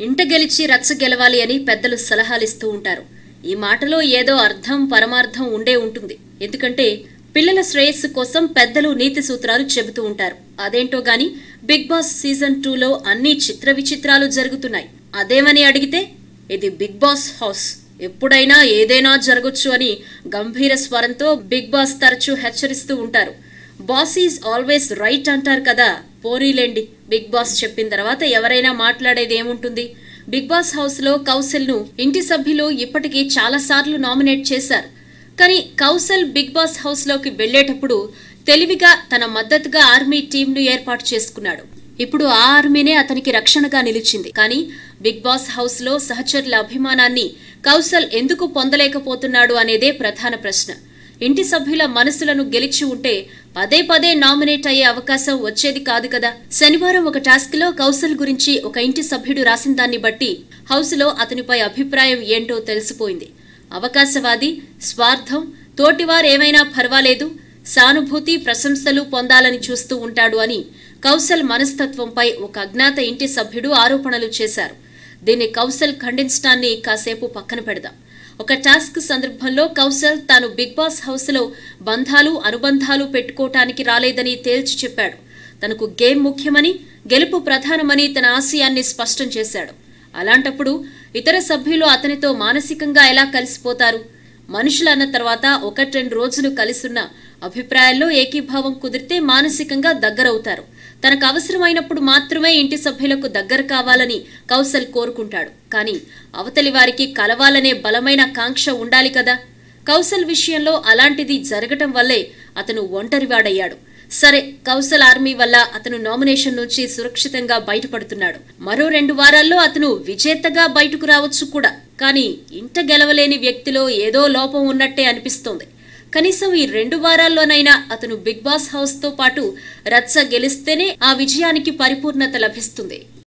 ఇంట గెలిచి రచ్చ గెలవాలి అని పెద్దలు సలహాలిస్తూ ఉంటారు ఈ మాటలో ఏదో అర్థం పరమార్థం ఉండే ఉంటుంది ఎందుకంటే పిల్లల శ్రేయస్సు కోసం పెద్దలు నీతి సూత్రాలు చెబుతూ ఉంటారు అదేంటో గాని బిగ్ బాస్ సీజన్ టూలో అన్ని చిత్ర విచిత్రాలు జరుగుతున్నాయి అదేమని అడిగితే ఇది బిగ్ బాస్ హౌస్ ఎప్పుడైనా ఏదైనా జరగొచ్చు అని గంభీర స్వరంతో బిగ్ బాస్ తరచూ హెచ్చరిస్తూ ఉంటారు బాస్ ఈజ్ ఆల్వేస్ రైట్ అంటారు కదా పోనీలేండి బిగ్ బాస్ చెప్పిన తర్వాత ఎవరైనా మాట్లాడేది ఏముంటుంది బిగ్ బాస్ హౌస్ లో కౌశల్ ను ఇంటి సభ్యులు ఇప్పటికీ చాలా సార్లు నామినేట్ చేశారు కానీ కౌశల్ బిగ్ బాస్ హౌస్ లోకి వెళ్లేటప్పుడు తెలివిగా తన మద్దతుగా ఆర్మీ టీంను ఏర్పాటు చేసుకున్నాడు ఇప్పుడు ఆ ఆర్మీనే అతనికి రక్షణగా నిలిచింది కానీ బిగ్ బాస్ హౌస్ లో సహచరుల అభిమానాన్ని కౌశల్ ఎందుకు పొందలేకపోతున్నాడు అనేదే ప్రధాన ప్రశ్న ఇంటి సభ్యుల మనసులను గెలిచి ఉంటే పదే పదే నామినేట్ అయ్యే అవకాశం వచ్చేది కాదు కదా శనివారం ఒక టాస్క్ లో కౌశల్ గురించి ఒక ఇంటి సభ్యుడు రాసిన దాన్ని బట్టి హౌస్ లో అతనిపై అభిప్రాయం ఏంటో తెలిసిపోయింది అవకాశవాది స్వార్థం తోటివారు ఏమైనా పర్వాలేదు సానుభూతి ప్రశంసలు పొందాలని చూస్తూ ఉంటాడు అని కౌశల్ మనస్తత్వంపై ఒక అజ్ఞాత ఇంటి సభ్యుడు ఆరోపణలు చేశారు దీన్ని కౌశల్ ఖండించడాన్ని కాసేపు పక్కన పెడదాం ఒక టాస్క్ సందర్భంలో కౌశల్ తాను బిగ్ బాస్ హౌస్ లో బంధాలు అనుబంధాలు పెట్టుకోవటానికి రాలేదని తేల్చి చెప్పాడు తనకు గేమ్ ముఖ్యమని గెలుపు ప్రధానమని తన ఆశయాన్ని స్పష్టం చేశాడు అలాంటప్పుడు ఇతర సభ్యులు అతనితో మానసికంగా ఎలా కలిసిపోతారు మనుషులు అన్న తర్వాత ఒకటి రెండు రోజులు కలిసున్న అభిప్రాయాల్లో ఏకీభావం కుదిరితే మానసికంగా దగ్గరవుతారు తనకు అవసరమైనప్పుడు మాత్రమే ఇంటి సభ్యులకు దగ్గర కావాలని కౌశల్ కోరుకుంటాడు కానీ అవతలి వారికి కలవాలనే బలమైన కాంక్ష ఉండాలి కదా కౌశల్ విషయంలో అలాంటిది జరగటం వల్లే అతను ఒంటరివాడయ్యాడు సరే కౌశల్ ఆర్మీ వల్ల అతను నామినేషన్ నుంచి సురక్షితంగా బయటపడుతున్నాడు మరో రెండు వారాల్లో అతను విజేతగా బయటకు రావచ్చు కూడా కానీ ఇంట గెలవలేని వ్యక్తిలో ఏదో లోపం ఉన్నట్టే అనిపిస్తోంది కనీసం ఈ రెండు వారాల్లోనైనా అతను బిగ్ బాస్ హౌస్ తో పాటు రచ్చ గెలిస్తేనే ఆ విజయానికి పరిపూర్ణత లభిస్తుంది